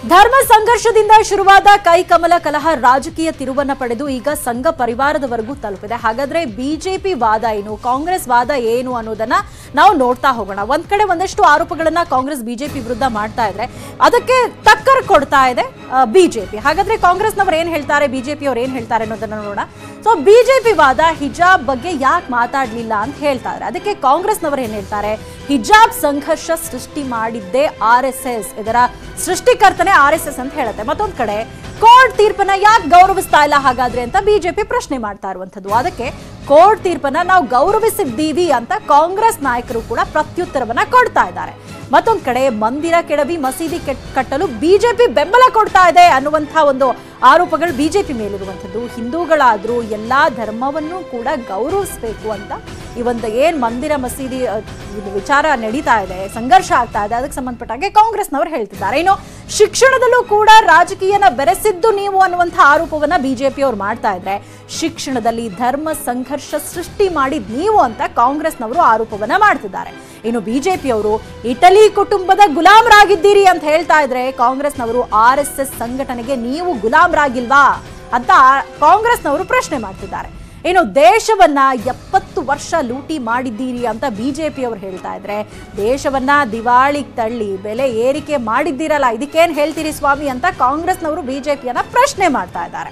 ಧರ್ಮ ಸಂಘರ್ಷದಿಂದ ಶುರುವಾದ ಕೈಕಮಲ ಕಲಹ ರಾಜಕೀಯ ತಿರುವನ್ನ ಪಡೆದು ಈಗ ಸಂಘ ಪರಿವಾರದವರೆಗೂ ತಲುಪಿದೆ ಹಾಗಾದ್ರೆ ಬಿಜೆಪಿ ವಾದ ಏನು ಕಾಂಗ್ರೆಸ್ ವಾದ ಏನು ಅನ್ನೋದನ್ನ ನಾವು ನೋಡ್ತಾ ಹೋಗೋಣ ಒಂದ್ ಕಡೆ ಒಂದಷ್ಟು ಆರೋಪಗಳನ್ನ ಕಾಂಗ್ರೆಸ್ ಬಿಜೆಪಿ ವಿರುದ್ಧ ಮಾಡ್ತಾ ಇದ್ರೆ ಅದಕ್ಕೆ ಟಕ್ಕರ್ ಕೊಡ್ತಾ ಇದೆ ಬಿಜೆಪಿ ಹಾಗಾದ್ರೆ ಕಾಂಗ್ರೆಸ್ನವ್ರು ಏನ್ ಹೇಳ್ತಾರೆ ಬಿಜೆಪಿ ಅವ್ರು ಏನ್ ಹೇಳ್ತಾರೆ ಅನ್ನೋದನ್ನ ನೋಡೋಣ ಸೊ ಬಿಜೆಪಿ ವಾದ ಹಿಜಾಬ್ ಬಗ್ಗೆ ಯಾಕೆ ಮಾತಾಡ್ಲಿಲ್ಲ ಅಂತ ಹೇಳ್ತಾ ಇದ್ದಾರೆ ಅದಕ್ಕೆ ಕಾಂಗ್ರೆಸ್ನವರು ಏನ್ ಹೇಳ್ತಾರೆ ಹಿಜಾಬ್ ಸಂಘರ್ಷ ಸೃಷ್ಟಿ ಮಾಡಿದ್ದೇ ಆರ್ ಎಸ್ ಎಸ್ ಇದರ ಸೃಷ್ಟಿಕರ್ತನೆ ಆರ್ ಎಸ್ ಎಸ್ ಅಂತ ಹೇಳುತ್ತೆ ಮತ್ತೊಂದ್ ಕಡೆ ಕೋರ್ಟ್ ತೀರ್ಪನ್ನ ಯಾಕೆ ಗೌರವಿಸ್ತಾ ಇಲ್ಲ ಹಾಗಾದ್ರೆ ಅಂತ ಬಿಜೆಪಿ ಪ್ರಶ್ನೆ ಮಾಡ್ತಾ ಇರುವಂತದ್ದು ಅದಕ್ಕೆ ಕೋರ್ಟ್ ತೀರ್ಪನ್ನ ನಾವು ಗೌರವಿಸಿದ್ದೀವಿ ಅಂತ ಕಾಂಗ್ರೆಸ್ ನಾಯಕರು ಕೂಡ ಪ್ರತ್ಯುತ್ತರವನ್ನ ಕೊಡ್ತಾ ಇದ್ದಾರೆ ಮತ್ತೊಂದ್ ಕಡೆ ಮಂದಿರ ಕೆಡವಿ ಮಸೀದಿ ಕೆಟ್- ಕಟ್ಟಲು ಬಿಜೆಪಿ ಬೆಂಬಲ ಕೊಡ್ತಾ ಇದೆ ಅನ್ನುವಂತಹ ಒಂದು ಆರೋಪಗಳು ಬಿಜೆಪಿ ಮೇಲಿರುವಂಥದ್ದು ಹಿಂದೂಗಳಾದ್ರೂ ಎಲ್ಲಾ ಧರ್ಮವನ್ನು ಕೂಡ ಗೌರವಿಸಬೇಕು ಅಂತ ಈ ಒಂದು ಏನ್ ಮಂದಿರ ಮಸೀದಿ ಅ, ಇದು ವಿಚಾರ ನಡೀತಾ ಇದೆ ಸಂಘರ್ಷ ಆಗ್ತಾ ಇದೆ ಅದಕ್ಕೆ ಸಂಬಂಧಪಟ್ಟಾಗೆ ಕಾಂಗ್ರೆಸ್ನವರು ಹೇಳ್ತಿದ್ದಾರೆ ಇನ್ನು ಶಿಕ್ಷಣದಲ್ಲೂ ಕೂಡ ರಾಜಕೀಯನ ಬೆರೆಸಿದ್ದು ನೀವು ಅನ್ನುವಂಥ ಆರೋಪವನ್ನ ಬಿಜೆಪಿ ಅವರು ಮಾಡ್ತಾ ಇದ್ರೆ ಶಿಕ್ಷಣದಲ್ಲಿ ಧರ್ಮ ಸಂಘರ್ಷ ಸೃಷ್ಟಿ ಮಾಡಿದ್ ನೀವು ಅಂತ ಕಾಂಗ್ರೆಸ್ನವರು ಆರೋಪವನ್ನ ಮಾಡ್ತಿದ್ದಾರೆ ಇನ್ನು ಬಿಜೆಪಿಯವರು ಇಟಲಿ ಕುಟುಂಬದ ಗುಲಾಮರಾಗಿದ್ದೀರಿ ಅಂತ ಹೇಳ್ತಾ ಇದ್ರೆ ಕಾಂಗ್ರೆಸ್ನವರು ಆರ್ ಎಸ್ ಎಸ್ ಸಂಘಟನೆಗೆ ನೀವು ಗುಲಾಮರಾಗಿಲ್ವಾ ಅಂತ ಕಾಂಗ್ರೆಸ್ನವರು ಪ್ರಶ್ನೆ ಮಾಡ್ತಿದ್ದಾರೆ ಇನ್ನು ದೇಶವನ್ನ ಎಪ್ಪತ್ತು ವರ್ಷ ಲೂಟಿ ಮಾಡಿದ್ದೀರಿ ಅಂತ ಬಿಜೆಪಿ ಅವರು ಹೇಳ್ತಾ ಇದ್ರೆ ದೇಶವನ್ನ ದಿವಾಳಿಗೆ ತಳ್ಳಿ ಬೆಲೆ ಏರಿಕೆ ಮಾಡಿದ್ದೀರಲ್ಲ ಇದಕ್ಕೇನ್ ಹೇಳ್ತೀರಿ ಸ್ವಾಮಿ ಅಂತ ಕಾಂಗ್ರೆಸ್ನವರು ಬಿಜೆಪಿಯನ್ನ ಪ್ರಶ್ನೆ ಮಾಡ್ತಾ ಇದ್ದಾರೆ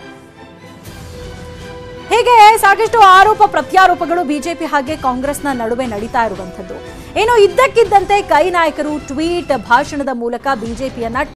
ಹೀಗೆ ಸಾಕಷ್ಟು ಆರೋಪ ಪ್ರತ್ಯಾರೋಪಗಳು ಬಿಜೆಪಿ ಹಾಗೆ ಕಾಂಗ್ರೆಸ್ನ ನಡುವೆ ನಡೀತಾ ಇರುವಂಥದ್ದು ಇನ್ನು ಇದ್ದಕ್ಕಿದ್ದಂತೆ ಕೈ ನಾಯಕರು ಟ್ವೀಟ್ ಭಾಷಣದ ಮೂಲಕ ಬಿಜೆಪಿಯನ್ನ